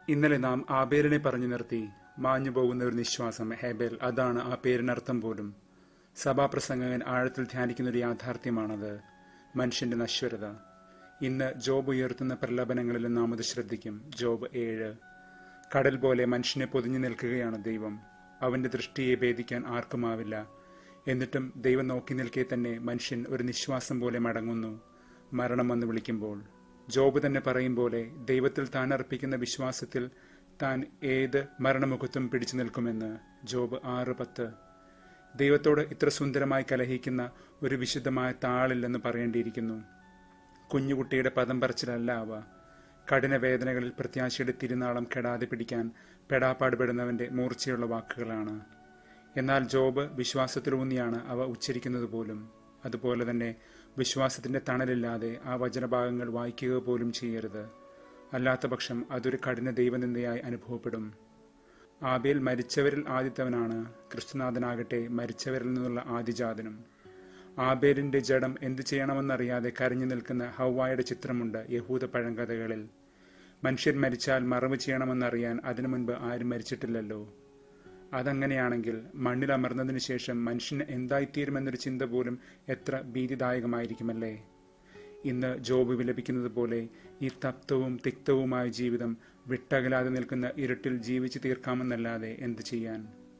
ഇന്നലെ നാം ആബേലിനെ പറഞ്ഞു നിർത്തി മാഞ്ഞു പോകുന്ന ഒരു നിശ്വാസം ഹേബേൽ അതാണ് ആ പേരിനർത്ഥം പോലും സഭാപ്രസംഗകൻ ആഴത്തിൽ ധ്യാനിക്കുന്ന ഒരു യാഥാർത്ഥ്യമാണത് മനുഷ്യന്റെ നശ്വരത ഇന്ന് ജോബ് ഉയർത്തുന്ന പ്രലപനങ്ങളിലും നാം അത് ശ്രദ്ധിക്കും ജോബ് ഏഴ് കടൽ പോലെ മനുഷ്യനെ പൊതിഞ്ഞു നിൽക്കുകയാണ് ദൈവം അവന്റെ ദൃഷ്ടിയെ ഭേദിക്കാൻ ആർക്കുമാവില്ല എന്നിട്ടും ദൈവം നോക്കി നിൽക്കെ തന്നെ മനുഷ്യൻ ഒരു നിശ്വാസം പോലെ മടങ്ങുന്നു മരണം വന്ന് വിളിക്കുമ്പോൾ ജോബ് തന്നെ പറയും പോലെ ദൈവത്തിൽ താൻ അർപ്പിക്കുന്ന വിശ്വാസത്തിൽ താൻ ഏത് മരണമുഖത്തും പിടിച്ചു നിൽക്കുമെന്ന് ജോബ് ആറ് പത്ത് ദൈവത്തോട് ഇത്ര സുന്ദരമായി കലഹിക്കുന്ന ഒരു വിശുദ്ധമായ താളില്ലെന്ന് പറയേണ്ടിയിരിക്കുന്നു കുഞ്ഞുകുട്ടിയുടെ പദം പറച്ചിലല്ല അവ കഠിന വേദനകളിൽ പ്രത്യാശയുടെ തിരുനാളം കെടാതെ പിടിക്കാൻ പെടാപ്പാടുപെടുന്നവന്റെ മൂർച്ചയുള്ള വാക്കുകളാണ് എന്നാൽ ജോബ് വിശ്വാസത്തിലൂന്നിയാണ് അവ ഉച്ചരിക്കുന്നത് പോലും അതുപോലെ തന്നെ വിശ്വാസത്തിന്റെ തണലില്ലാതെ ആ വചനഭാഗങ്ങൾ വായിക്കുക പോലും ചെയ്യരുത് അല്ലാത്ത പക്ഷം അതൊരു കഠിന ദൈവനിന്ദയായി അനുഭവപ്പെടും ആബേൽ മരിച്ചവരിൽ ആദ്യത്തവനാണ് ക്രിസ്തുനാഥനാകട്ടെ മരിച്ചവരിൽ നിന്നുള്ള ആദിജാതനും ആബേലിന്റെ ജഡം എന്തു ചെയ്യണമെന്നറിയാതെ കരഞ്ഞു നിൽക്കുന്ന ഹൗവായുടെ ചിത്രമുണ്ട് യഹൂദ പഴങ്കഥകളിൽ മനുഷ്യൻ മരിച്ചാൽ മറവ് ചെയ്യണമെന്നറിയാൻ അതിനു മുൻപ് ആരും മരിച്ചിട്ടില്ലല്ലോ അതങ്ങനെയാണെങ്കിൽ മണ്ണിൽ അമർന്നതിന് ശേഷം മനുഷ്യന് എന്തായിത്തീരുമെന്നൊരു ചിന്ത പോലും എത്ര ഭീതിദായകമായിരിക്കുമല്ലേ ഇന്ന് ജോബ് വിലപിക്കുന്നത് പോലെ ഈ തപ്തവും തിക്തവുമായ ജീവിതം വിട്ടകലാതെ നിൽക്കുന്ന ഇരുട്ടിൽ ജീവിച്ചു തീർക്കാമെന്നല്ലാതെ എന്തു ചെയ്യാൻ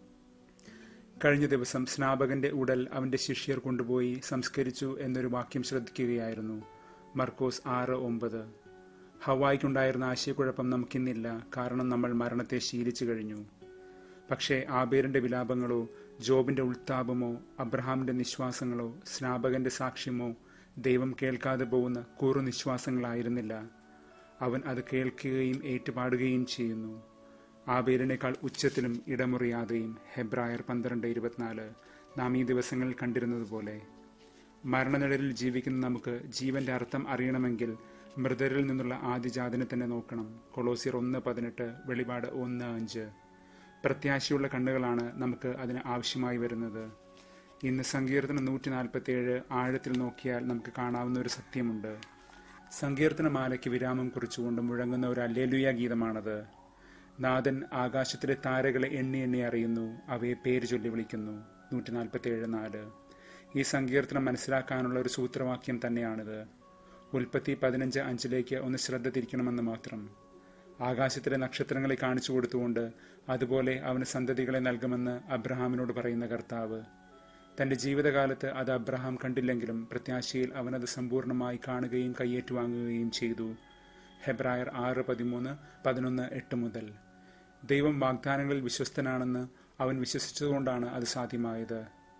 കഴിഞ്ഞ ദിവസം സ്നാപകന്റെ ഉടൽ അവന്റെ ശിഷ്യർ കൊണ്ടുപോയി സംസ്കരിച്ചു എന്നൊരു വാക്യം ശ്രദ്ധിക്കുകയായിരുന്നു മർക്കോസ് ആറ് ഒമ്പത് ഹവായിക്കുണ്ടായിരുന്ന ആശയക്കുഴപ്പം നമുക്കിന്നില്ല കാരണം നമ്മൾ മരണത്തെ ശീലിച്ചു കഴിഞ്ഞു പക്ഷേ ആബേറിന്റെ വിലാപങ്ങളോ ജോബിന്റെ ഉൾത്താപമോ അബ്രഹാമിന്റെ നിശ്വാസങ്ങളോ സ്നാപകന്റെ സാക്ഷ്യമോ ദൈവം കേൾക്കാതെ പോകുന്ന കൂറു നിശ്വാസങ്ങളായിരുന്നില്ല അവൻ അത് കേൾക്കുകയും ഏറ്റുപാടുകയും ചെയ്യുന്നു ആബേലിനേക്കാൾ ഉച്ചത്തിലും ഇടമുറിയാതെയും ഹെബ്രായർ പന്ത്രണ്ട് ഇരുപത്തിനാല് നാം ഈ ദിവസങ്ങളിൽ കണ്ടിരുന്നത് പോലെ മരണനിഴലിൽ ജീവിക്കുന്ന നമുക്ക് ജീവന്റെ അർത്ഥം അറിയണമെങ്കിൽ മൃതരിൽ നിന്നുള്ള ആദിജാതിനെ തന്നെ നോക്കണം കൊളോസിയർ ഒന്ന് പതിനെട്ട് വെളിപാട് ഒന്ന് അഞ്ച് പ്രത്യാശയുള്ള കണ്ണുകളാണ് നമുക്ക് അതിന് ആവശ്യമായി വരുന്നത് ഇന്ന് സങ്കീർത്തനം നൂറ്റി നാൽപ്പത്തി ഏഴ് ആഴത്തിൽ നോക്കിയാൽ നമുക്ക് കാണാവുന്ന ഒരു സത്യമുണ്ട് സങ്കീർത്തനമാലയ്ക്ക് വിരാമം കുറിച്ചുകൊണ്ട് മുഴങ്ങുന്ന ഒരു അല്ലേലുയ ഗീതമാണത് നാഥൻ ആകാശത്തിലെ താരകളെ എണ്ണി എണ്ണി അറിയുന്നു അവയെ പേര് ചൊല്ലി വിളിക്കുന്നു നൂറ്റി നാൽപ്പത്തി ഏഴ് നാല് ഈ സങ്കീർത്തനം മനസ്സിലാക്കാനുള്ള ഒരു സൂത്രവാക്യം തന്നെയാണിത് ഉൽപ്പത്തി പതിനഞ്ച് അഞ്ചിലേക്ക് ഒന്ന് ശ്രദ്ധ തിരിക്കണമെന്ന് മാത്രം ആകാശത്തിലെ നക്ഷത്രങ്ങളെ കാണിച്ചു കൊടുത്തുകൊണ്ട് അതുപോലെ അവന് സന്തതികളെ നൽകുമെന്ന് അബ്രഹാമിനോട് പറയുന്ന കർത്താവ് തന്റെ ജീവിതകാലത്ത് അത് അബ്രഹാം കണ്ടില്ലെങ്കിലും പ്രത്യാശയിൽ അവനത് സമ്പൂർണ്ണമായി കാണുകയും കയ്യേറ്റുവാങ്ങുകയും ചെയ്തു ഹെബ്രായർ ആറ് പതിമൂന്ന് പതിനൊന്ന് എട്ട് മുതൽ ദൈവം വാഗ്ദാനങ്ങളിൽ വിശ്വസ്തനാണെന്ന് അവൻ വിശ്വസിച്ചതുകൊണ്ടാണ് അത് സാധ്യമായത്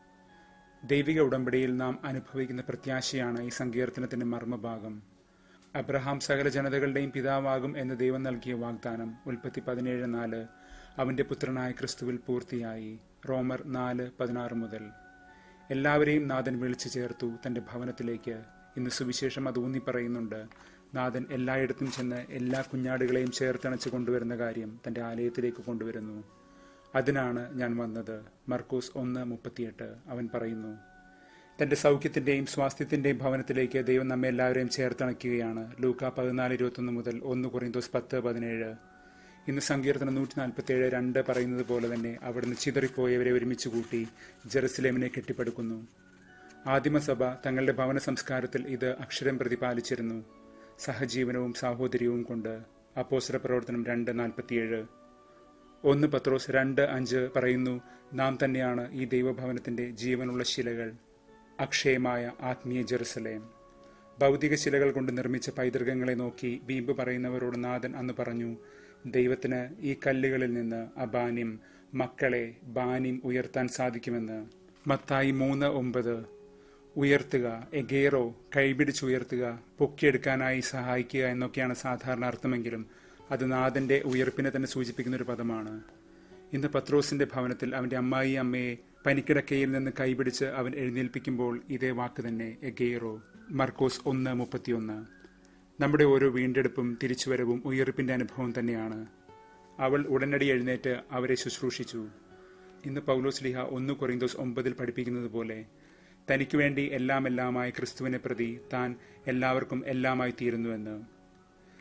ദൈവിക ഉടമ്പടിയിൽ നാം അനുഭവിക്കുന്ന പ്രത്യാശയാണ് ഈ സങ്കീർത്തനത്തിന്റെ മർമ്മഭാഗം അബ്രഹാം സകല ജനതകളുടെയും പിതാവാകും എന്ന് ദൈവം നൽകിയ വാഗ്ദാനം ഉൽപ്പത്തി പതിനേഴ് നാല് അവന്റെ പുത്രനായ ക്രിസ്തുവിൽ പൂർത്തിയായി റോമർ നാല് പതിനാറ് മുതൽ എല്ലാവരെയും നാഥൻ വിളിച്ചു ചേർത്തു തന്റെ ഭവനത്തിലേക്ക് ഇന്ന് സുവിശേഷം അത് ഊന്നി പറയുന്നുണ്ട് നാഥൻ എല്ലായിടത്തും ചെന്ന് എല്ലാ കുഞ്ഞാടുകളെയും ചേർത്തണച്ച് കൊണ്ടുവരുന്ന കാര്യം തന്റെ ആലയത്തിലേക്ക് കൊണ്ടുവരുന്നു അതിനാണ് ഞാൻ വന്നത് മർക്കൂസ് ഒന്ന് മുപ്പത്തിയെട്ട് അവൻ പറയുന്നു തന്റെ സൗഖ്യത്തിന്റെയും സ്വാസ്ഥ്യത്തിന്റെയും ഭവനത്തിലേക്ക് ദൈവം നമ്മെ എല്ലാവരെയും ചേർത്തണയ്ക്കുകയാണ് ലൂക്ക പതിനാല് ഇരുപത്തൊന്ന് മുതൽ ഒന്ന് കുറയുന്തോസ് പത്ത് പതിനേഴ് ഇന്ന് സങ്കീർത്തനം നൂറ്റി നാൽപ്പത്തി ഏഴ് രണ്ട് പറയുന്നത് പോലെ തന്നെ അവിടുന്ന് ചിതറിപ്പോയവരെ ഒരുമിച്ച് കൂട്ടി ജെറുസലേമിനെ കെട്ടിപ്പടുക്കുന്നു ആദിമസഭ തങ്ങളുടെ ഭവന സംസ്കാരത്തിൽ ഇത് അക്ഷരം പ്രതിപാലിച്ചിരുന്നു സഹജീവനവും സാഹോദര്യവും കൊണ്ട് അപ്പോസര പ്രവർത്തനം രണ്ട് നാൽപ്പത്തിയേഴ് ഒന്ന് പത്രോസ് രണ്ട് അഞ്ച് പറയുന്നു നാം തന്നെയാണ് ഈ ദൈവഭവനത്തിന്റെ ജീവനുള്ള ശിലകൾ അക്ഷയമായ ആത്മീയ ജെറുസലേം ഭൗതിക ശിലകൾ കൊണ്ട് നിർമ്മിച്ച പൈതൃകങ്ങളെ നോക്കി വീമ്പ് പറയുന്നവരോട് നാഥൻ അന്ന് പറഞ്ഞു ദൈവത്തിന് ഈ കല്ലുകളിൽ നിന്ന് അബാനിം മക്കളെ ബാനിം ഉയർത്താൻ സാധിക്കുമെന്ന് മത്തായി മൂന്ന് ഒമ്പത് ഉയർത്തുക എഗേറോ കൈപിടിച്ചുയർത്തുക പൊക്കിയെടുക്കാനായി സഹായിക്കുക എന്നൊക്കെയാണ് സാധാരണ അർത്ഥമെങ്കിലും അത് നാഥന്റെ ഉയർപ്പിനെ തന്നെ സൂചിപ്പിക്കുന്ന ഒരു പദമാണ് ഇന്ന് പത്രോസിന്റെ ഭവനത്തിൽ അവന്റെ അമ്മായി അമ്മയെ പനിക്കിടക്കയിൽ നിന്ന് കൈപിടിച്ച് അവൻ എഴുന്നേൽപ്പിക്കുമ്പോൾ ഇതേ വാക്ക് തന്നെ എഗെയറോ മർക്കോസ് ഒന്ന് മുപ്പത്തിയൊന്ന് നമ്മുടെ ഓരോ വീണ്ടെടുപ്പും തിരിച്ചുവരവും ഉയർപ്പിന്റെ അനുഭവം തന്നെയാണ് അവൾ ഉടനടി എഴുന്നേറ്റ് അവരെ ശുശ്രൂഷിച്ചു ഇന്ന് പൗലോസ് ലിഹ ഒന്ന് കൊറിന്തോസ് ഒമ്പതിൽ പഠിപ്പിക്കുന്നത് പോലെ തനിക്ക് വേണ്ടി എല്ലാം എല്ലാമായ ക്രിസ്തുവിനെ പ്രതി താൻ എല്ലാവർക്കും എല്ലാമായി തീരുന്നുവെന്ന്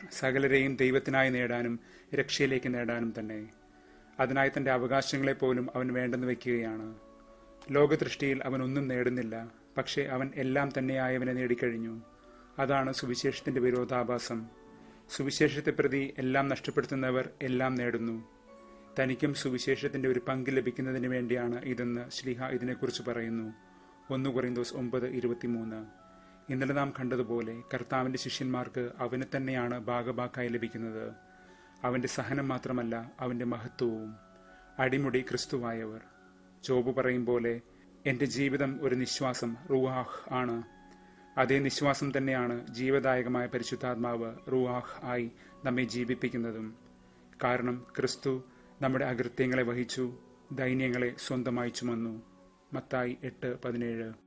സകലരെയും ദൈവത്തിനായി നേടാനും രക്ഷയിലേക്ക് നേടാനും തന്നെ അതിനായി തന്റെ അവകാശങ്ങളെ പോലും അവൻ വേണ്ടെന്ന് വെക്കുകയാണ് ലോകദൃഷ്ടിയിൽ അവൻ ഒന്നും നേടുന്നില്ല പക്ഷേ അവൻ എല്ലാം തന്നെയായവനെ നേടിക്കഴിഞ്ഞു അതാണ് സുവിശേഷത്തിന്റെ വിരോധാഭാസം സുവിശേഷത്തെ പ്രതി എല്ലാം നഷ്ടപ്പെടുത്തുന്നവർ എല്ലാം നേടുന്നു തനിക്കും സുവിശേഷത്തിന്റെ ഒരു പങ്ക് ലഭിക്കുന്നതിന് വേണ്ടിയാണ് ഇതെന്ന് ശ്രീഹ ഇതിനെക്കുറിച്ച് പറയുന്നു ഒന്ന് കുറയുന്തോസ് ഒമ്പത് ഇരുപത്തിമൂന്ന് ഇന്നലെ നാം കണ്ടതുപോലെ കർത്താവിന്റെ ശിഷ്യന്മാർക്ക് അവന് തന്നെയാണ് ഭാഗഭാക്കായി ലഭിക്കുന്നത് അവന്റെ സഹനം മാത്രമല്ല അവന്റെ മഹത്വവും അടിമുടി ക്രിസ്തുവായവർ ജോബ് പറയും പോലെ എന്റെ ജീവിതം ഒരു നിശ്വാസം റുവാഹ് ആണ് അതേ നിശ്വാസം തന്നെയാണ് ജീവദായകമായ പരിശുദ്ധാത്മാവ് റുവാഹ് ആയി നമ്മെ ജീവിപ്പിക്കുന്നതും കാരണം ക്രിസ്തു നമ്മുടെ അകൃത്യങ്ങളെ വഹിച്ചു ദൈന്യങ്ങളെ സ്വന്തമായി ചുമന്നു മത്തായി എട്ട് പതിനേഴ്